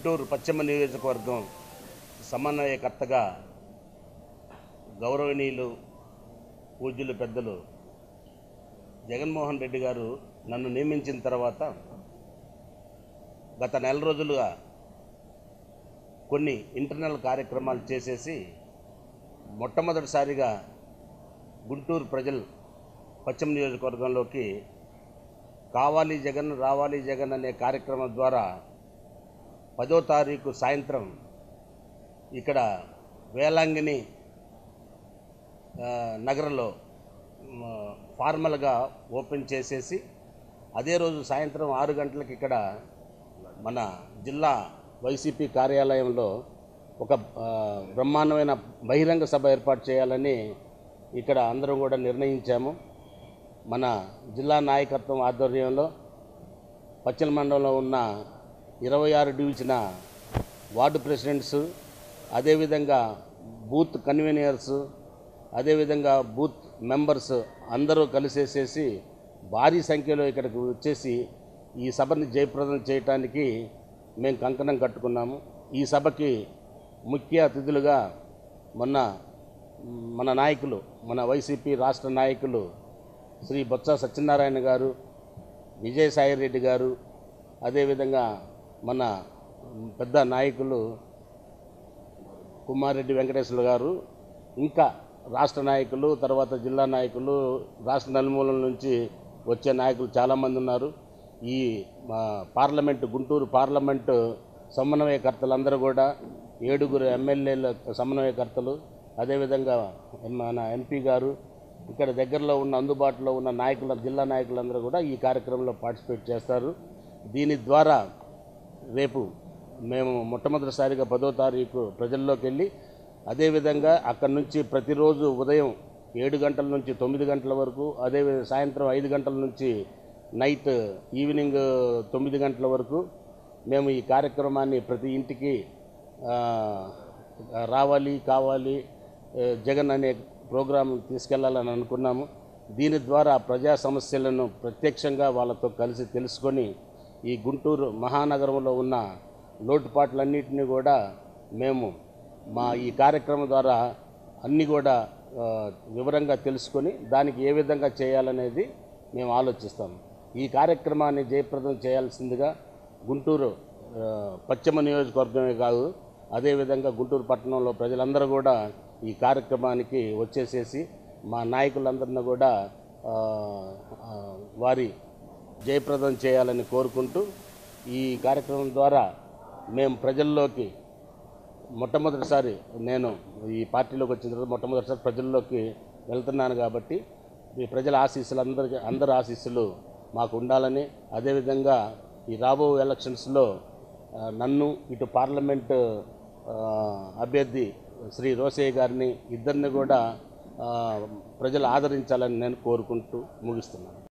గుంటూరు పశ్చిమ నియోజకవర్గం సమన్వయకర్తగా గౌరవనీయులు పూజ్యులు పెద్దలు జగన్మోహన్ రెడ్డి గారు నన్ను నియమించిన తర్వాత గత నెల రోజులుగా కొన్ని ఇంటర్నల్ కార్యక్రమాలు చేసేసి మొట్టమొదటిసారిగా గుంటూరు ప్రజలు పశ్చిమ నియోజకవర్గంలోకి కావాలి జగన్ రావాలి జగన్ అనే కార్యక్రమం ద్వారా పదో తారీఖు సాయంత్రం ఇక్కడ వేలాంగిని ఆ, నగరంలో మ, ఫార్మల్గా ఓపెన్ చేసేసి అదే రోజు సాయంత్రం ఆరు గంటలకు ఇక్కడ మన జిల్లా వైసీపీ కార్యాలయంలో ఒక ఆ, బ్రహ్మాండమైన బహిరంగ సభ ఏర్పాటు చేయాలని ఇక్కడ అందరం కూడా నిర్ణయించాము మన జిల్లా నాయకత్వం ఆధ్వర్యంలో పశ్చిమ మండలంలో ఉన్న ఇరవై ఆరు డివిజన వార్డు ప్రెసిడెంట్స్ అదేవిధంగా బూత్ కన్వీనియర్స్ అదేవిధంగా బూత్ మెంబర్స్ అందరూ కలిసేసేసి భారీ సంఖ్యలో ఇక్కడికి వచ్చేసి ఈ సభని జయప్రదం చేయటానికి మేము కంకణం కట్టుకున్నాము ఈ సభకి ముఖ్య అతిథులుగా మొన్న మన నాయకులు మన వైసీపీ రాష్ట్ర నాయకులు శ్రీ బొత్స సత్యనారాయణ గారు విజయసాయి రెడ్డి గారు అదేవిధంగా మన పెద్ద నాయకులు కుమారెడ్డి వెంకటేశ్వర గారు ఇంకా రాష్ట్ర నాయకులు తర్వాత జిల్లా నాయకులు రాష్ట్ర నలుమూలల నుంచి వచ్చే నాయకులు చాలామంది ఉన్నారు ఈ మా పార్లమెంటు గుంటూరు పార్లమెంటు సమన్వయకర్తలందరూ కూడా ఏడుగురు ఎమ్మెల్యేల సమన్వయకర్తలు అదేవిధంగా మన ఎంపీ గారు ఇక్కడ దగ్గరలో ఉన్న అందుబాటులో ఉన్న నాయకుల జిల్లా నాయకులందరూ కూడా ఈ కార్యక్రమంలో పార్టిసిపేట్ చేస్తారు దీని ద్వారా రేపు మేము మొట్టమొదటిసారిగా పదో తారీఖు ప్రజల్లోకి వెళ్ళి అదేవిధంగా అక్కడి నుంచి ప్రతిరోజు ఉదయం ఏడు గంటల నుంచి తొమ్మిది గంటల వరకు అదే సాయంత్రం ఐదు గంటల నుంచి నైట్ ఈవినింగ్ తొమ్మిది గంటల వరకు మేము ఈ కార్యక్రమాన్ని ప్రతి ఇంటికి ఆ, రావాలి కావాలి ఏ, జగన్ అనే ప్రోగ్రాం తీసుకెళ్లాలని అనుకున్నాము దీని ద్వారా ప్రజా సమస్యలను ప్రత్యక్షంగా వాళ్ళతో కలిసి తెలుసుకొని ఈ గుంటూరు మహానగరంలో ఉన్న లోటుపాట్లన్నింటినీ కూడా మేము మా ఈ కార్యక్రమం ద్వారా అన్నీ కూడా ఆ, వివరంగా తెలుసుకొని దానికి ఏ విధంగా చేయాలనేది మేము ఆలోచిస్తాము ఈ కార్యక్రమాన్ని జయప్రదం చేయాల్సిందిగా గుంటూరు ఆ, పశ్చిమ నియోజకవర్గమే కాదు అదేవిధంగా గుంటూరు పట్టణంలో ప్రజలందరూ కూడా ఈ కార్యక్రమానికి వచ్చేసేసి మా నాయకులందరినీ కూడా ఆ, ఆ, వారి జయప్రదం చేయాలని కోరుకుంటూ ఈ కార్యక్రమం ద్వారా మేము ప్రజల్లోకి మొట్టమొదటిసారి నేను ఈ పార్టీలోకి వచ్చిన తర్వాత మొట్టమొదటిసారి ప్రజల్లోకి వెళ్తున్నాను కాబట్టి ఈ ప్రజల ఆశీస్సులు అందరికీ అందరి ఆశీస్సులు మాకు ఉండాలని అదేవిధంగా ఈ రాబో ఎలక్షన్స్లో ఆ, నన్ను ఇటు పార్లమెంటు ఆ, అభ్యర్థి శ్రీ రోసయ్య గారిని ఇద్దరిని కూడా ఆ, ప్రజలు ఆదరించాలని నేను కోరుకుంటూ ముగిస్తున్నాను